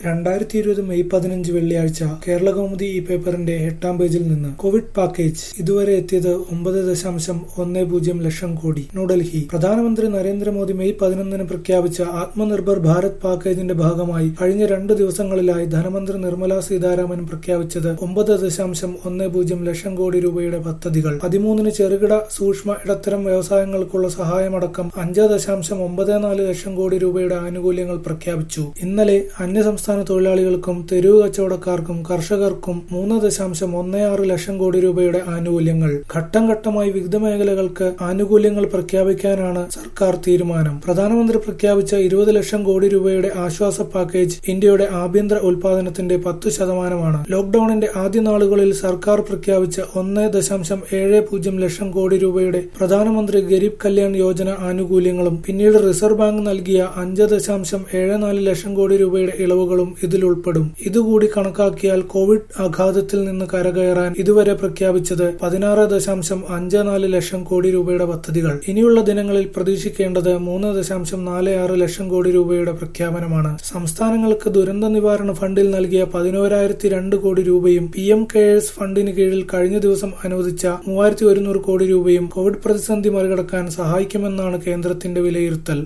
രണ്ടായിരത്തി ഇരുപത് മെയ് പതിനഞ്ച് വെള്ളിയാഴ്ച കേരളകൗമുദി ഈ പേപ്പറിന്റെ എട്ടാം പേജിൽ നിന്ന് കോവിഡ് പാക്കേജ് ഇതുവരെ എത്തിയത് ഒമ്പത് ദശാംശം ഒന്ന് പൂജ്യം ലക്ഷം കോടി ന്യൂഡൽഹി പ്രധാനമന്ത്രി നരേന്ദ്രമോദി മെയ് പതിനൊന്നിന് പ്രഖ്യാപിച്ച ആത്മനിർഭർ ഭാരത് പാക്കേജിന്റെ ഭാഗമായി കഴിഞ്ഞ രണ്ട് ദിവസങ്ങളിലായി ധനമന്ത്രി നിർമ്മല സീതാരാമൻ പ്രഖ്യാപിച്ചത് ഒമ്പത് ദശാംശം ഒന്ന് പൂജ്യം ലക്ഷം കോടി രൂപയുടെ പദ്ധതികൾ പതിമൂന്നിന് ചെറുകിട സൂക്ഷ്മ ഇടത്തരം വ്യവസായങ്ങൾക്കുള്ള സഹായമടക്കം അഞ്ച് ദശാംശം ഒമ്പത് നാല് ലക്ഷം കോടി രൂപയുടെ ആനുകൂല്യങ്ങൾ പ്രഖ്യാപിച്ചു ഇന്നലെ അന്യസംസ്ഥാന തൊഴിലാളികൾക്കും തെരുവ് കച്ചവടക്കാർക്കും കർഷകർക്കും മൂന്ന് ദശാംശം ഒന്ന് ആറ് ലക്ഷം കോടി രൂപയുടെ ആനുകൂല്യങ്ങൾ ഘട്ടം ഘട്ടമായി വിവിധ മേഖലകൾക്ക് ആനുകൂല്യങ്ങൾ പ്രഖ്യാപിക്കാനാണ് സർക്കാർ തീരുമാനം പ്രധാനമന്ത്രി പ്രഖ്യാപിച്ച ഇരുപത് ലക്ഷം കോടി രൂപയുടെ ആശ്വാസ പാക്കേജ് ഇന്ത്യയുടെ ആഭ്യന്തര ഉൽപാദനത്തിന്റെ പത്ത് ശതമാനമാണ് ലോക്ഡൌണിന്റെ ആദ്യ നാളുകളിൽ സർക്കാർ പ്രഖ്യാപിച്ച ഒന്ന് ദശാംശം ഏഴ് പൂജ്യം ലക്ഷം കോടി രൂപയുടെ പ്രധാനമന്ത്രി ഗരീബ് കല്യാൺ യോജന ആനുകൂല്യങ്ങളും പിന്നീട് റിസർവ് ബാങ്ക് നൽകിയ അഞ്ച് ദശാംശം ഏഴ് നാല് ലക്ഷം കോടി രൂപയുടെ ഇളവുകളും ഇതിൽ ഉൾപ്പെടും ഇതുകൂടി കണക്കാക്കിയാൽ കോവിഡ് ആഘാതത്തിൽ നിന്ന് കരകയറാൻ ഇതുവരെ പ്രഖ്യാപിച്ചത് പതിനാറ് ദശാംശം അഞ്ച് നാല് ലക്ഷം കോടി രൂപയുടെ പദ്ധതികൾ ഇനിയുള്ള ദിനങ്ങളിൽ പ്രതീക്ഷിക്കേണ്ടത് മൂന്ന് ദശാംശം നാല് ആറ് ലക്ഷം കോടി രൂപയുടെ പ്രഖ്യാപനമാണ് സംസ്ഥാനങ്ങൾക്ക് ദുരന്ത നിവാരണ ഫണ്ടിൽ നൽകിയ പതിനോരായിരത്തി രണ്ട് കോടി രൂപയും പി എം കെയേഴ്സ് ഫണ്ടിന് കീഴിൽ കഴിഞ്ഞ ദിവസം അനുവദിച്ച മൂവായിരത്തി ഒരുന്നൂറ് കോടി രൂപയും കോവിഡ് പ്രതിസന്ധി മറികടക്കാൻ സഹായിക്കുമെന്നാണ് കേന്ദ്രത്തിന്റെ വിലയിരുത്തൽ